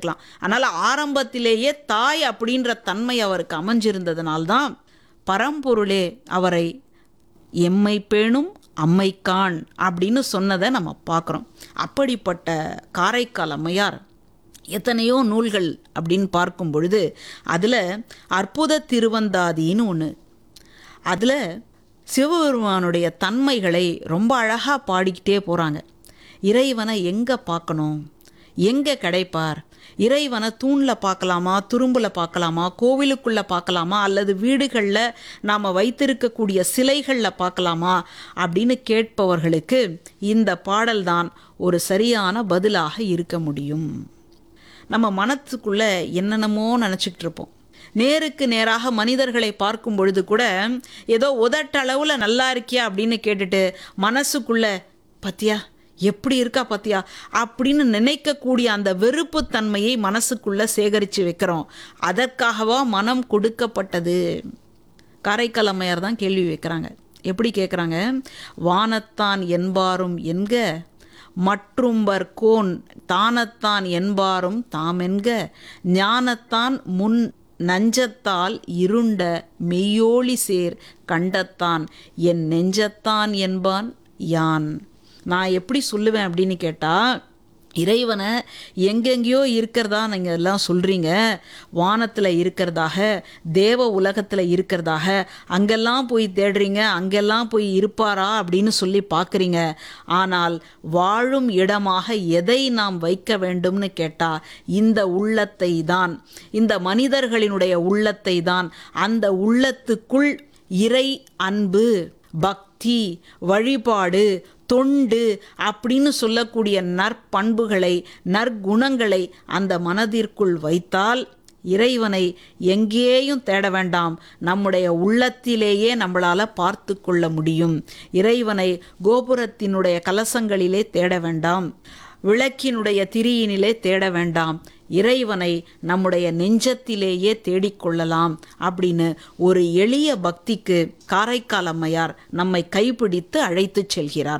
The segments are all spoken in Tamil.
இருக்கலாம் அதனால் ஆரம்பத்திலேயே தாய் அப்படின்ற தன்மை அவருக்கு அமைஞ்சிருந்ததுனால்தான் பரம்பொருளே அவரை எம்மை பேணும் அம்மை காண் அப்படின்னு சொன்னதை நம்ம பார்க்குறோம் அப்படிப்பட்ட காரைக்கால் அம்மையார் எத்தனையோ நூல்கள் அப்படின்னு பார்க்கும் பொழுது அதில் அற்புத திருவந்தாதின்னு ஒன்று அதில் சிவபெருமானுடைய தன்மைகளை ரொம்ப அழகாக பாடிக்கிட்டே போகிறாங்க இறைவனை எங்கே பார்க்கணும் எங்கே கிடைப்பார் இறைவனை தூணில் பார்க்கலாமா துரும்பில் பார்க்கலாமா கோவிலுக்குள்ளே பார்க்கலாமா அல்லது வீடுகளில் நாம் வைத்திருக்கக்கூடிய சிலைகளில் பார்க்கலாமா அப்படின்னு கேட்பவர்களுக்கு இந்த பாடல்தான் ஒரு சரியான பதிலாக இருக்க முடியும் நம்ம மனத்துக்குள்ளே என்னென்னமோ நினச்சிக்கிட்டு இருப்போம் நேருக்கு நேராக மனிதர்களை பார்க்கும் பொழுது கூட ஏதோ உதட்டளவில் நல்லா இருக்கியா அப்படின்னு கேட்டுட்டு மனசுக்குள்ள பத்தியா எப்படி இருக்கா பத்தியா அப்படின்னு நினைக்கக்கூடிய அந்த வெறுப்பு தன்மையை மனசுக்குள்ள சேகரித்து வைக்கிறோம் அதற்காகவா மனம் கொடுக்கப்பட்டது காரைக்கால் அம்மையார் தான் கேள்வி வைக்கிறாங்க எப்படி கேட்குறாங்க வானத்தான் என்பாரும் என்க மற்றும்பர் கோன் தானத்தான் என்பாரும் தாமென்க ஞானத்தான் முன் நஞ்சத்தால் இருண்ட மெய்யோளி சேர் கண்டத்தான் என் நெஞ்சத்தான் என்பான் யான் நான் எப்படி சொல்லுவேன் அப்படின்னு கேட்டால் இறைவனை எங்கெங்கேயோ இருக்கிறதா நீங்கள் எல்லாம் சொல்கிறீங்க வானத்தில் இருக்கிறதாக தேவ உலகத்தில் இருக்கிறதாக அங்கெல்லாம் போய் தேடுறீங்க அங்கெல்லாம் போய் இருப்பாரா அப்படின்னு சொல்லி பார்க்குறீங்க ஆனால் வாழும் இடமாக எதை நாம் வைக்க வேண்டும்னு கேட்டால் இந்த உள்ளத்தை தான் இந்த மனிதர்களினுடைய உள்ளத்தை தான் அந்த உள்ளத்துக்குள் இறை அன்பு பக்தி வழிபாடு தொண்டு அப்படின்னு சொல்லக்கூடிய நற்பண்புகளை நற்குணங்களை அந்த மனதிற்குள் வைத்தால் இறைவனை எங்கேயும் தேட வேண்டாம் நம்முடைய உள்ளத்திலேயே நம்மளால் பார்த்து கொள்ள முடியும் இறைவனை கோபுரத்தினுடைய கலசங்களிலே தேட வேண்டாம் விளக்கினுடைய திரியினிலே தேட வேண்டாம் இறைவனை நம்முடைய நெஞ்சத்திலேயே தேடிக்கொள்ளலாம் அப்படின்னு ஒரு எளிய பக்திக்கு காரைக்கால் அம்மையார் நம்மை கைப்பிடித்து அழைத்துச் செல்கிறார்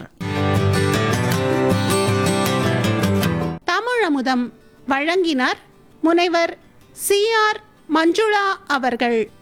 தமிழமுதம் வழங்கினார் முனைவர் சி ஆர் மஞ்சுளா அவர்கள்